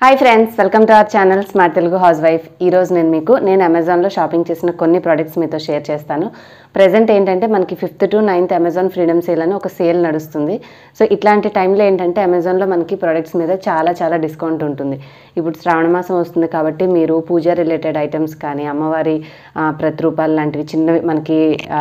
hi friends welcome to our channel smart Telugu housewife ఈరోజు నేను మీకు నేను అమెజాన్లో షాపింగ్ చేసిన కొన్ని ప్రోడక్ట్స్ మీతో షేర్ చేస్తాను ప్రజెంట్ ఏంటంటే మనకి fifth to ninth Amazon freedom sale అని ఒక సేల్ నడుస్తుంది సో ఇట్లాంటి టైంలో ఏంటంటే అమెజాన్లో మనకి ప్రోడక్ట్స్ మీద చాలా చాలా డిస్కౌంట్ ఉంటుంది ఇప్పుడు శ్రావణ మాసం వస్తుంది కాబట్టి మీరు పూజ రిలేటెడ్ ఐటమ్స్ కానీ అమ్మవారి ఆ, ప్రతిరూపాలు లాంటివి చిన్నవి మనకి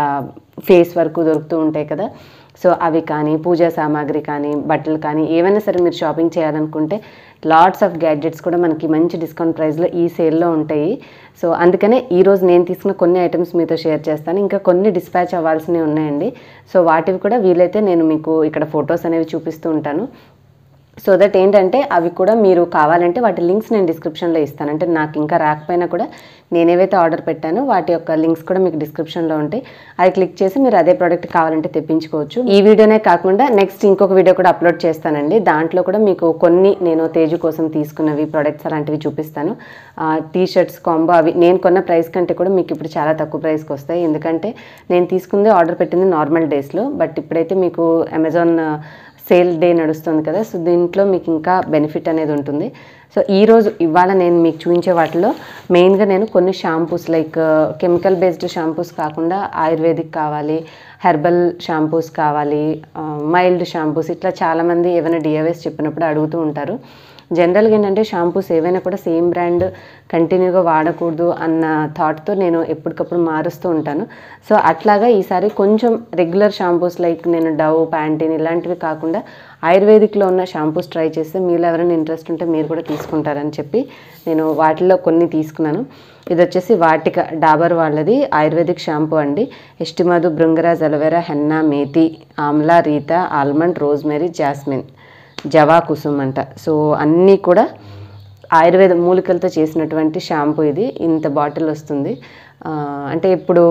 ఫేస్ వరకు దొరుకుతూ ఉంటాయి కదా సో అవి కానీ పూజా సామాగ్రి కానీ బట్టలు కానీ ఏవైనా సరే మీరు షాపింగ్ చేయాలనుకుంటే లాట్స్ ఆఫ్ గ్యాడ్జెట్స్ కూడా మనకి మంచి డిస్కౌంట్ ప్రైస్లో ఈ సేల్లో ఉంటాయి సో అందుకనే ఈరోజు నేను తీసుకున్న కొన్ని ఐటమ్స్ మీతో షేర్ చేస్తాను ఇంకా కొన్ని డిస్పాచ్ అవ్వాల్సినవి ఉన్నాయండి సో వాటివి కూడా వీలైతే నేను మీకు ఇక్కడ ఫొటోస్ అనేవి చూపిస్తూ ఉంటాను సో దట్ ఏంటంటే అవి కూడా మీరు కావాలంటే వాటి లింక్స్ నేను డిస్క్రిప్షన్లో ఇస్తాను అంటే నాకు ఇంకా రాకపోయినా కూడా నేను ఏవైతే ఆర్డర్ పెట్టానో వాటి యొక్క లింక్స్ కూడా మీకు డిస్క్రిప్షన్లో ఉంటాయి అది క్లిక్ చేసి మీరు అదే ప్రోడక్ట్ కావాలంటే తెప్పించుకోవచ్చు ఈ వీడియోనే కాకుండా నెక్స్ట్ ఇంకొక వీడియో కూడా అప్లోడ్ చేస్తానండి దాంట్లో కూడా మీకు కొన్ని నేను తేజు కోసం తీసుకున్నవి ప్రోడక్ట్స్ అలాంటివి చూపిస్తాను టీ షర్ట్స్ కాంబో అవి నేను కొన్న ప్రైస్ కంటే కూడా మీకు ఇప్పుడు చాలా తక్కువ ప్రైస్కి వస్తాయి ఎందుకంటే నేను తీసుకుంది ఆర్డర్ పెట్టింది నార్మల్ డేస్లో బట్ ఇప్పుడైతే మీకు అమెజాన్ సేల్ డే నడుస్తుంది కదా సో దీంట్లో మీకు ఇంకా బెనిఫిట్ అనేది ఉంటుంది సో ఈరోజు ఇవాళ నేను మీకు చూపించే వాటిలో మెయిన్గా నేను కొన్ని shampoos like chemical based shampoos కాకుండా ఆయుర్వేదిక్ కావాలి హెర్బల్ షాంపూస్ కావాలి మైల్డ్ షాంపూస్ ఇట్లా చాలామంది ఏమైనా డిఐవేస్ చెప్పినప్పుడు అడుగుతూ ఉంటారు జనరల్గా ఏంటంటే షాంపూస్ ఏవైనా కూడా సేమ్ బ్రాండ్ కంటిన్యూగా వాడకూడదు అన్న థాట్తో నేను ఎప్పటికప్పుడు మారుస్తూ ఉంటాను సో అట్లాగా ఈసారి కొంచెం రెగ్యులర్ షాంపూస్ లైక్ నేను డవ్ ప్యాంటీన్ ఇలాంటివి కాకుండా ఆయుర్వేదిక్లో ఉన్న షాంపూస్ ట్రై చేస్తే మీరు ఎవరైనా ఇంట్రెస్ట్ ఉంటే మీరు కూడా తీసుకుంటారని చెప్పి నేను వాటిలో కొన్ని తీసుకున్నాను ఇది వచ్చేసి వాటిక డాబర్ వాళ్ళది ఆయుర్వేదిక్ షాంపూ అండి ఎస్టిమధు Bhringraj aloe vera henna methi amla reetha almond rosemary jasmine java kusum అంట సో అన్నీ కూడా ఆయుర్వేద మూలికలతో చేసినటువంటి షాంపూ ఇది ఇంత బాటిల్ వస్తుంది ఆ, అంటే ఇప్పుడు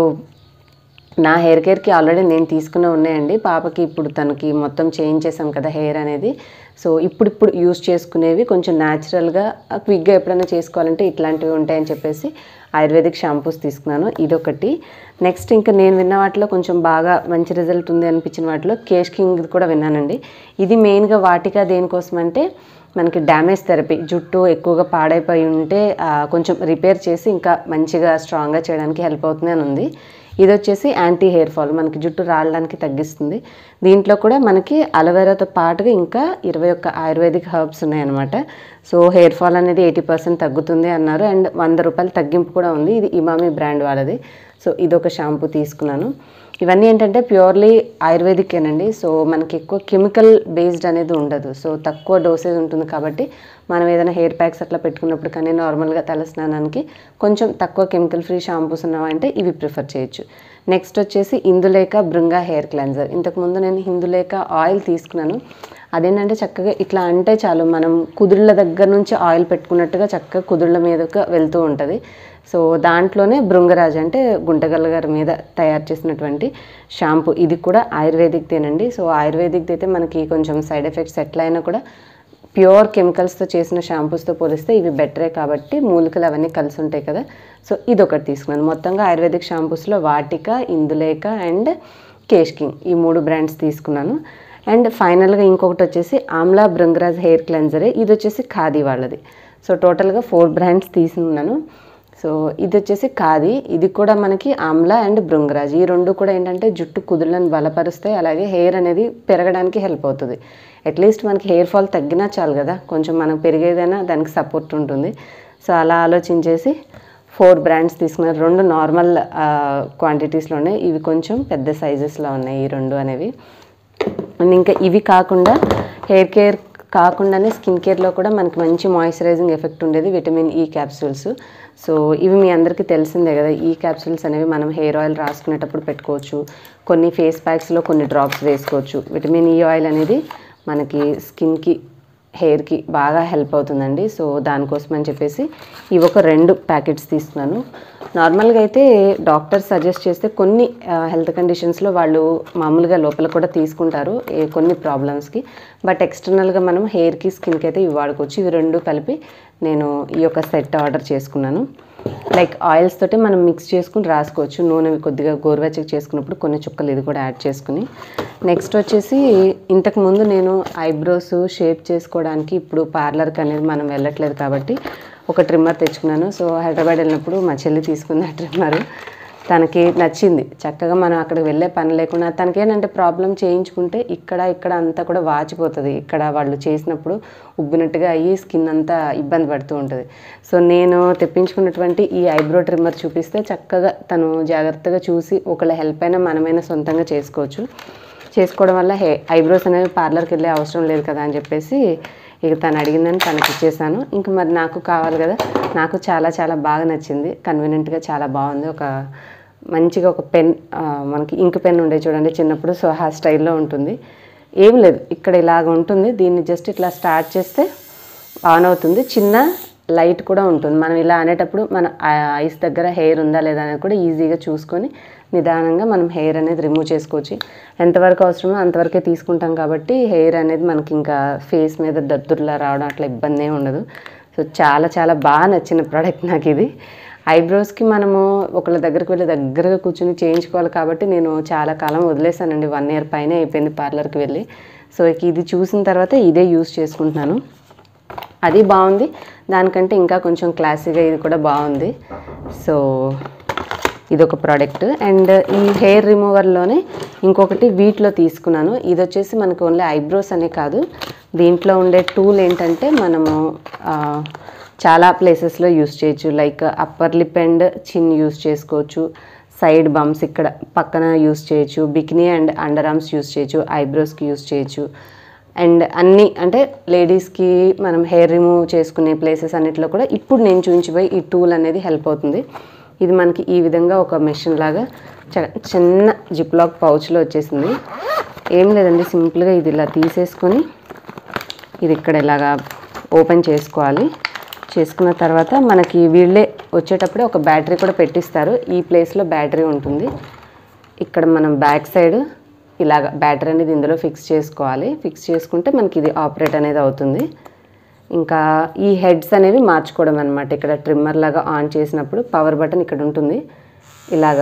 నా హెయిర్ కేర్కి ఆల్రెడీ నేను తీసుకునే ఉన్నాయండి పాపకి ఇప్పుడు తనకి మొత్తం చేంజ్ చేసాం కదా హెయిర్ అనేది సో ఇప్పుడిప్పుడు యూస్ చేసుకునేవి కొంచెం న్యాచురల్గా క్విక్గా ఎప్పుడైనా చేసుకోవాలంటే ఇట్లాంటివి ఉంటాయని చెప్పేసి ఆయుర్వేదిక్ షాంపూస్ తీసుకున్నాను ఇదొకటి నెక్స్ట్ ఇంకా నేను విన్న వాటిలో కొంచెం బాగా మంచి రిజల్ట్ ఉంది అనిపించిన వాటిలో కేష్ కింగ్ కూడా విన్నానండి ఇది మెయిన్గా వాటిగా దేనికోసం అంటే మనకి డ్యామేజ్ థెరపీ జుట్టు ఎక్కువగా పాడైపోయి ఉంటే ఆ, కొంచెం రిపేర్ చేసి ఇంకా మంచిగా స్ట్రాంగ్గా చేయడానికి హెల్ప్ అవుతుంది అని ఉంది ఇది వచ్చేసి యాంటీ హెయిర్ ఫాల్ మనకి జుట్టు రాలడానికి తగ్గిస్తుంది దీంట్లో కూడా మనకి అలవేరాతో పాటుగా ఇంకా ఇరవై ఒక్క ఆయుర్వేదిక్ హర్బ్స్ ఉన్నాయన్నమాట సో హెయిర్ ఫాల్ అనేది ఎయిటీ పర్సెంట్ తగ్గుతుంది అన్నారు అండ్ వంద రూపాయల తగ్గింపు కూడా ఉంది ఇది ఇమామి బ్రాండ్ వాళ్ళది సో ఇదొక షాంపూ తీసుకున్నాను ఇవన్నీ ఏంటంటే ప్యూర్లీ ఆయుర్వేదికేనండి సో మనకి ఎక్కువ కెమికల్ బేస్డ్ అనేది ఉండదు సో తక్కువ డోసేజ్ ఉంటుంది కాబట్టి మనం ఏదైనా హెయిర్ ప్యాక్స్ అట్లా పెట్టుకున్నప్పుడు కానీ నార్మల్గా తల స్నానానికి కొంచెం తక్కువ కెమికల్ ఫ్రీ షాంపూస్ ఉన్నావంటే ఇవి ప్రిఫర్ చేయొచ్చు నెక్స్ట్ వచ్చేసి ఇందులేక బృంగా హెయిర్ క్లెన్జర్ ఇంతకుముందు నేను హిందులేక ఆయిల్ తీసుకున్నాను అదేంటంటే చక్కగా ఇట్లా అంటే చాలు మనం కుదుళ్ళ దగ్గర నుంచి ఆయిల్ పెట్టుకున్నట్టుగా చక్కగా కుదుళ్ళ మీదకి వెళ్తూ ఉంటుంది సో దాంట్లోనే బృంగరాజ్ అంటే గుంటగల్ల గారి మీద తయారు చేసినటువంటి షాంపూ ఇది కూడా ఆయుర్వేదిక్ తేనండి సో ఆయుర్వేదిక్ అయితే మనకి కొంచెం సైడ్ ఎఫెక్ట్స్ ఎట్లా అయినా కూడా ప్యూర్ కెమికల్స్తో చేసిన షాంపూస్తో పోలిస్తే ఇవి బెటరే కాబట్టి మూలికలు అవన్నీ కలిసి ఉంటాయి కదా సో ఇది ఒకటి తీసుకున్నాను మొత్తంగా ఆయుర్వేదిక్ షాంపూస్లో వాటిక ఇందులేక అండ్ కేష్ కింగ్ ఈ మూడు బ్రాండ్స్ తీసుకున్నాను అండ్ ఫైనల్గా ఇంకొకటి వచ్చేసి ఆమ్లా బృంగరాజ్ హెయిర్ క్లెన్జరే ఇది వచ్చేసి ఖాదీ వాళ్ళది సో టోటల్గా ఫోర్ బ్రాండ్స్ తీసుకున్నాను సో ఇది వచ్చేసి ఖాదీ ఇది కూడా మనకి ఆమ్లా అండ్ బృంగరాజ్ ఈ రెండు కూడా ఏంటంటే జుట్టు కుదుళ్ళని బలపరుస్తాయి అలాగే హెయిర్ అనేది పెరగడానికి హెల్ప్ అవుతుంది అట్లీస్ట్ మనకి హెయిర్ ఫాల్ తగ్గినా చాలు కదా కొంచెం మనకు పెరిగేదైనా దానికి సపోర్ట్ ఉంటుంది సో అలా ఆలోచించేసి ఫోర్ బ్రాండ్స్ తీసుకున్నారు రెండు నార్మల్ క్వాంటిటీస్లో ఉన్నాయి ఇవి కొంచెం పెద్ద సైజెస్లో ఉన్నాయి ఈ రెండు అనేవి అండ్ ఇంకా ఇవి కాకుండా హెయిర్ కేర్ కాకుండానే స్కిన్ కేర్లో కూడా మనకి మంచి మాయిశ్చరైజింగ్ ఎఫెక్ట్ ఉండేది విటమిన్ ఈ క్యాప్సూల్స్ సో ఇవి మీ అందరికీ తెలిసిందే కదా ఈ క్యాప్సూల్స్ అనేవి మనం హెయిర్ ఆయిల్ రాసుకునేటప్పుడు పెట్టుకోవచ్చు కొన్ని ఫేస్ ప్యాక్స్లో కొన్ని డ్రాప్స్ వేసుకోవచ్చు విటమిన్ ఈ ఆయిల్ అనేది మనకి స్కిన్కి హెయిర్కి బాగా హెల్ప్ అవుతుందండి సో దానికోసం అని చెప్పేసి ఇవి ఒక రెండు ప్యాకెట్స్ తీసుకున్నాను నార్మల్గా అయితే డాక్టర్ సజెస్ట్ చేస్తే కొన్ని హెల్త్ కండిషన్స్లో వాళ్ళు మామూలుగా లోపల కూడా తీసుకుంటారు ఏ కొన్ని ప్రాబ్లమ్స్కి బట్ ఎక్స్టర్నల్గా మనం హెయిర్కి స్కిన్కి అయితే ఇవి వాడుకోవచ్చు ఇవి రెండు కలిపి నేను ఈ యొక్క సెట్ ఆర్డర్ చేసుకున్నాను లైక్ ఆయిల్స్ తోటి మనం మిక్స్ చేసుకుని రాసుకోవచ్చు నూనె కొద్దిగా గోరువెచ్చగా చేసుకున్నప్పుడు కొన్ని చుక్కలు ఇది కూడా యాడ్ చేసుకుని నెక్స్ట్ వచ్చేసి ఇంతకు ముందు నేను ఐబ్రోస్ షేప్ చేసుకోవడానికి ఇప్పుడు పార్లర్కి అనేది మనం వెళ్ళట్లేదు కాబట్టి ఒక ట్రిమ్మర్ తెచ్చుకున్నాను సో హైదరాబాద్ వెళ్ళినప్పుడు మా చెల్లి తీసుకుంది ఆ ట్రిమ్మర్ తనకి నచ్చింది చక్కగా మనం అక్కడికి వెళ్ళే పని లేకుండా తనకి ఏంటంటే ప్రాబ్లం చేయించుకుంటే ఇక్కడ ఇక్కడ అంతా కూడా వాచిపోతుంది ఇక్కడ వాళ్ళు చేసినప్పుడు ఉబ్బినట్టుగా అయ్యి స్కిన్ అంతా ఇబ్బంది పడుతూ ఉంటుంది సో నేను తెప్పించుకున్నటువంటి ఈ ఐబ్రో ట్రిమ్మర్ చూపిస్తే చక్కగా తను జాగ్రత్తగా చూసి ఒకళ్ళ హెల్ప్ అయినా మనమైనా సొంతంగా చేసుకోవచ్చు చేసుకోవడం వల్ల హే ఐబ్రోస్ అనేవి పార్లర్కి వెళ్ళే అవసరం లేదు కదా అని చెప్పేసి ఇక తను అడిగిందని తనకి ఇచ్చేసాను ఇంక మరి నాకు కావాలి కదా నాకు చాలా చాలా బాగా నచ్చింది కన్వీనియంట్గా చాలా బాగుంది ఒక మంచిగా ఒక పెన్ ఆ, మనకి ఇంక్ పెన్ ఉండే చూడండి చిన్నప్పుడు సో ఆ స్టైల్లో ఉంటుంది ఏం లేదు ఇక్కడ ఇలాగ ఉంటుంది దీన్ని జస్ట్ ఇట్లా స్టార్ట్ చేస్తే ఆన్ అవుతుంది చిన్న లైట్ కూడా ఉంటుంది మనం ఇలా అనేటప్పుడు మన ఐస్ దగ్గర హెయిర్ ఉందా లేదా అనేది కూడా ఈజీగా చూసుకొని నిదానంగా మనం హెయిర్ అనేది రిమూవ్ చేసుకోవచ్చు ఎంతవరకు అవసరమో అంతవరకే తీసుకుంటాం కాబట్టి హెయిర్ అనేది మనకి ఇంకా ఫేస్ మీద దద్దుర్లా రావడం అట్లా ఇబ్బంది ఏమి ఉండదు సో చాలా చాలా బాగా నచ్చిన ప్రోడక్ట్ నాకు ఇది ఐబ్రోస్కి మనము ఒకళ్ళ దగ్గరికి వెళ్ళి దగ్గరగా కూర్చుని చేయించుకోవాలి కాబట్టి నేను చాలా కాలం వదిలేసానండి వన్ ఇయర్ పైన అయిపోయింది పార్లర్కి వెళ్ళి సో ఇక ఇది చూసిన తర్వాత ఇదే యూస్ చేసుకుంటున్నాను అది బాగుంది దానికంటే ఇంకా కొంచెం క్లాసీగా ఇది కూడా బాగుంది సో ఇది ఒక ప్రోడక్ట్ అండ్ ఈ హెయిర్ రిమూవర్లోనే ఇంకొకటి వీటిలో తీసుకున్నాను ఇది వచ్చేసి మనకు ఓన్లీ ఐబ్రోస్ అనే కాదు దీంట్లో ఉండే టూల్ ఏంటంటే మనము ఆ, చాలా ప్లేసెస్లో యూస్ చేయొచ్చు like upper lip and chin use చేసుకోవచ్చు సైడ్ బమ్స్ ఇక్కడ పక్కన యూస్ చేయొచ్చు bikini and underarms use చేయొచ్చు ఐబ్రోస్కి యూస్ చేయొచ్చు అండ్ అన్ని అంటే లేడీస్కి మనం హెయిర్ రిమూవ్ చేసుకునే ప్లేసెస్ అన్నిట్లో కూడా ఇప్పుడు నేను చూపించిపోయి ఈ టూల్ అనేది హెల్ప్ అవుతుంది ఇది మనకి ఈ విధంగా ఒక మెషిన్ లాగా చ- చిన్న జిప్ లాక్ పౌచ్లో వచ్చేసింది ఏం లేదండి సింపుల్గా ఇది ఇలా తీసేసుకొని ఇది ఇక్కడ ఇలాగా ఓపెన్ చేసుకోవాలి చేసుకున్న తర్వాత మనకి వీళ్ళే వచ్చేటప్పుడే ఒక బ్యాటరీ కూడా పెట్టిస్తారు ఈ ప్లేస్లో బ్యాటరీ ఉంటుంది ఇక్కడ మనం బ్యాక్ సైడ్ ఇలాగ బ్యాటరీ అనేది ఇందులో ఫిక్స్ చేసుకోవాలి ఫిక్స్ చేసుకుంటే మనకి ఇది ఆపరేట్ అనేది అవుతుంది ఇంకా ఈ హెడ్స్ అనేవి మార్చుకోవడం అనమాట ఇక్కడ ట్రిమ్మర్ లాగా ఆన్ చేసినప్పుడు పవర్ బటన్ ఇక్కడ ఉంటుంది ఇలాగ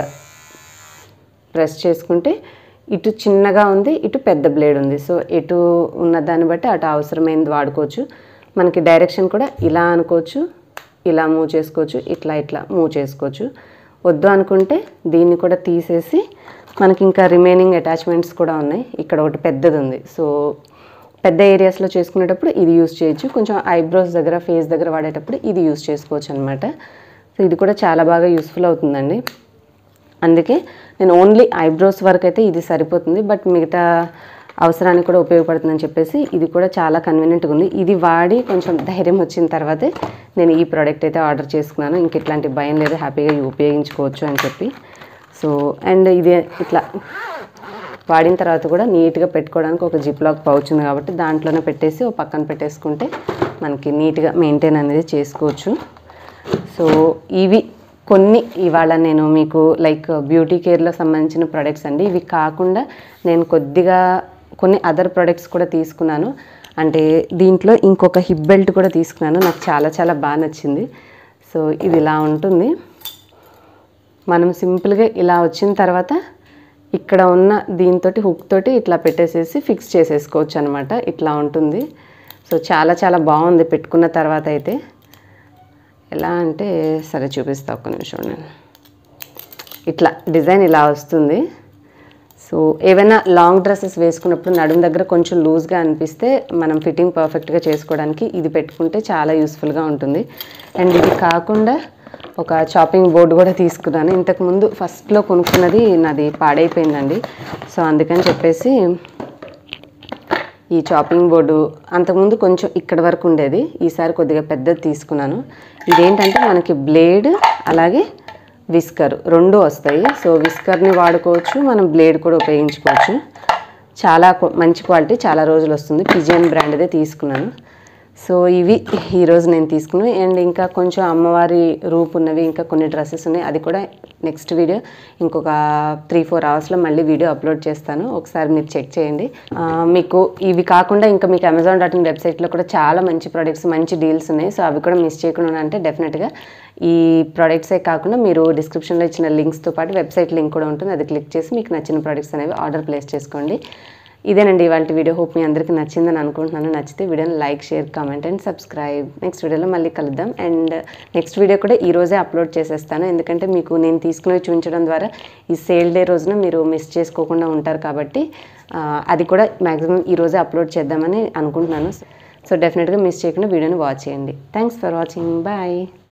ప్రెస్ చేసుకుంటే ఇటు చిన్నగా ఉంది ఇటు పెద్ద బ్లేడ్ ఉంది సో ఇటు ఉన్న దాన్ని బట్టి అటు అవసరమైనది వాడుకోవచ్చు మనకి డైరెక్షన్ కూడా ఇలా అనుకోవచ్చు ఇలా మూవ్ చేసుకోవచ్చు ఇట్లా ఇట్లా మూవ్ చేసుకోవచ్చు వద్దు అనుకుంటే దీన్ని కూడా తీసేసి మనకి ఇంకా రిమైనింగ్ అటాచ్మెంట్స్ కూడా ఉన్నాయి ఇక్కడ ఒకటి పెద్దది ఉంది సో పెద్ద ఏరియాస్లో చేసుకునేటప్పుడు ఇది యూస్ చేయొచ్చు కొంచెం ఐబ్రోస్ దగ్గర ఫేస్ దగ్గర వాడేటప్పుడు ఇది యూస్ చేసుకోవచ్చు అనమాట సో ఇది కూడా చాలా బాగా యూస్ఫుల్ అవుతుందండి అందుకే నేను ఓన్లీ ఐబ్రోస్ వరకు అయితే ఇది సరిపోతుంది బట్ మిగతా అవసరానికి కూడా ఉపయోగపడుతుందని చెప్పేసి ఇది కూడా చాలా కన్వీనియంట్గా ఉంది ఇది వాడి కొంచెం ధైర్యం వచ్చిన తర్వాతే నేను ఈ ప్రోడక్ట్ అయితే ఆర్డర్ చేసుకున్నాను ఇంక ఇట్లాంటి భయం లేదు హ్యాపీగా ఇవి ఉపయోగించుకోవచ్చు అని చెప్పి సో అండ్ ఇది ఇట్లా వాడిన తర్వాత కూడా నీట్గా పెట్టుకోవడానికి ఒక జిప్ లాక్ పౌచ్ ఉంది కాబట్టి దాంట్లోనే పెట్టేసి ఒక పక్కన పెట్టేసుకుంటే మనకి నీట్గా మెయింటైన్ అనేది చేసుకోవచ్చు సో ఇవి కొన్ని ఇవాళ నేను మీకు లైక్ బ్యూటీ కేర్లో సంబంధించిన ప్రొడక్ట్స్ అండి ఇవి కాకుండా నేను కొద్దిగా కొన్ని అదర్ ప్రొడక్ట్స్ కూడా తీసుకున్నాను అంటే దీంట్లో ఇంకొక హిప్ బెల్ట్ కూడా తీసుకున్నాను నాకు చాలా చాలా బాగా నచ్చింది సో ఇది ఇలా ఉంటుంది మనం సింపుల్గా ఇలా వచ్చిన తర్వాత ఇక్కడ ఉన్న దీంతో హుక్ తోటి ఇట్లా పెట్టేసేసి ఫిక్స్ చేసేసుకోవచ్చు అనమాట ఇట్లా ఉంటుంది సో చాలా చాలా బాగుంది పెట్టుకున్న తర్వాత అయితే ఎలా అంటే సరే చూపిస్తా ఒక్క నిమిషం నేను ఇట్లా డిజైన్ ఇలా వస్తుంది సో ఏవైనా లాంగ్ డ్రెస్సెస్ వేసుకున్నప్పుడు నడుము దగ్గర కొంచెం లూజ్గా అనిపిస్తే మనం ఫిట్టింగ్ పర్ఫెక్ట్గా చేసుకోవడానికి ఇది పెట్టుకుంటే చాలా యూస్ఫుల్గా ఉంటుంది అండ్ ఇది కాకుండా ఒక చాపింగ్ బోర్డు కూడా తీసుకున్నాను ఇంతకుముందు ఫస్ట్లో కొనుక్కున్నది నాది పాడైపోయిందండి సో అందుకని చెప్పేసి ఈ చాపింగ్ బోర్డు అంతకుముందు కొంచెం ఇక్కడ వరకు ఉండేది ఈసారి కొద్దిగా పెద్దది తీసుకున్నాను ఇదేంటంటే మనకి బ్లేడ్ అలాగే విస్కర్ రెండు వస్తాయి సో విస్కర్ని వాడుకోవచ్చు మనం బ్లేడ్ కూడా ఉపయోగించుకోవచ్చు చాలా క్వ- మంచి క్వాలిటీ చాలా రోజులు వస్తుంది పిజియన్ బ్రాండ్దే తీసుకున్నాను సో ఇవి ఈరోజు నేను తీసుకున్నాను అండ్ ఇంకా కొంచెం అమ్మవారి రూపు ఉన్నవి ఇంకా కొన్ని డ్రెస్సెస్ ఉన్నాయి అది కూడా నెక్స్ట్ వీడియో ఇంకొక త్రీ ఫోర్ అవర్స్లో మళ్ళీ వీడియో అప్లోడ్ చేస్తాను ఒకసారి మీరు చెక్ చేయండి ఆ, మీకు ఇవి కాకుండా ఇంకా మీకు అమెజాన్ డాట్ ఇన్ వెబ్సైట్లో కూడా చాలా మంచి ప్రోడక్ట్స్ మంచి డీల్స్ ఉన్నాయి సో అవి కూడా మిస్ చేయకుండా అంటే డెఫినెట్గా ఈ ప్రోడక్ట్సే కాకుండా మీరు డిస్క్రిప్షన్లో ఇచ్చిన లింక్స్తో పాటు వెబ్సైట్ లింక్ కూడా ఉంటుంది అది క్లిక్ చేసి మీకు నచ్చిన ప్రోడక్ట్స్ అనేవి ఆర్డర్ ప్లేస్ చేసుకోండి ఇదేనండి ఇవాళ వీడియో హోప్ మీ అందరికీ నచ్చిందని అనుకుంటున్నాను నచ్చితే వీడియోని like share comment and subscribe next వీడియోలో మళ్ళీ కలుద్దాం అండ్ నెక్స్ట్ వీడియో కూడా ఈ రోజే అప్లోడ్ చేసేస్తాను ఎందుకంటే మీకు నేను తీసుకుని చూపించడం ద్వారా ఈ సేల్ డే రోజున మీరు మిస్ చేసుకోకుండా ఉంటారు కాబట్టి ఆ, అది కూడా మ్యాక్సిమం ఈ రోజే అప్లోడ్ చేద్దామని అనుకుంటున్నాను సో డెఫినెట్గా మిస్ చేయకుండా వీడియోని వాచ్ చేయండి థ్యాంక్స్ ఫర్ వాచింగ్ బాయ్